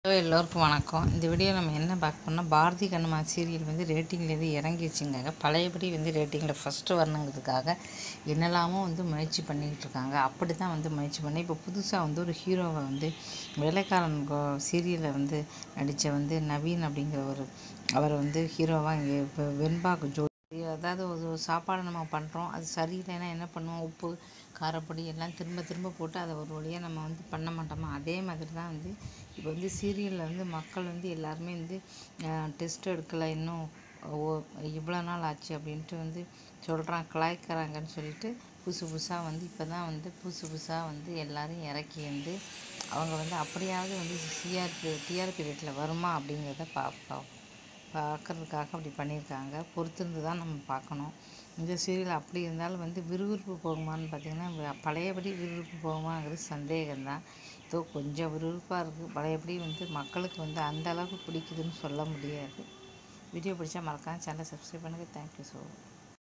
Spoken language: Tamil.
ஹலோ எல்லோருக்கும் வணக்கம் இந்த வீடியோ நம்ம என்ன பார்க்க போனால் பாரதி கண்ணம்மா சீரியல் வந்து ரேட்டிங்லேருந்து இறங்கிடுச்சுங்க பழையபடி வந்து ரேட்டிங்கில் ஃபஸ்ட்டு வரணுங்கிறதுக்காக என்னெல்லாமோ வந்து முயற்சி பண்ணிக்கிட்டு இருக்காங்க அப்படி தான் வந்து முயற்சி பண்ணி இப்போ புதுசாக வந்து ஒரு ஹீரோவை வந்து வேலைக்காரன் சீரியலில் வந்து நடித்த வந்து நவீன் அப்படிங்கிற ஒரு அவர் வந்து ஹீரோவாக இங்கே இப்போ வெண்பாக்கு ஜோ அதாவது ஒரு சாப்பாடு நம்ம பண்ணுறோம் அது சரியில்லைன்னா என்ன பண்ணுவோம் உப்பு காரப்பொடி எல்லாம் திரும்ப திரும்ப போட்டு அதை ஒரு வழியாக நம்ம வந்து பண்ண மாட்டோமா அதே மாதிரி தான் வந்து இப்போ வந்து சீரியலில் வந்து மக்கள் வந்து எல்லாருமே வந்து டெஸ்ட் எடுக்கலை இன்னும் ஓ இவ்வளோ நாள் ஆச்சு அப்படின்ட்டு வந்து சொல்கிறான் கலாய்க்கிறாங்கன்னு சொல்லிட்டு புதுசு புதுசாக வந்து இப்போ தான் வந்து புதுசு புதுசாக வந்து எல்லாரும் இறக்கி வந்து அவங்க வந்து அப்படியாவது வந்து சிஆர்பி டிஆர்பி ரேட்டில் வருமா அப்படிங்கிறத பார்ப்போம் பார்க்கறதுக்காக அப்படி பண்ணியிருக்காங்க பொறுத்திருந்து தான் நம்ம பார்க்கணும் இந்த சீரியல் அப்படி இருந்தாலும் வந்து விறுவிறுப்பு போகுமான்னு பார்த்தீங்கன்னா பழையபடி விறுவிறுப்பு போகுமாங்கிறது சந்தேகம்தான் ஏதோ கொஞ்சம் விறுவிறுப்பாக இருக்குது பழையபடி வந்து மக்களுக்கு வந்து அந்த அளவுக்கு பிடிக்குதுன்னு சொல்ல முடியாது வீடியோ பிடிச்சா மறக்காம சேனலை சப்ஸ்கிரைப் பண்ணுங்கள் தேங்க்யூ ஸோ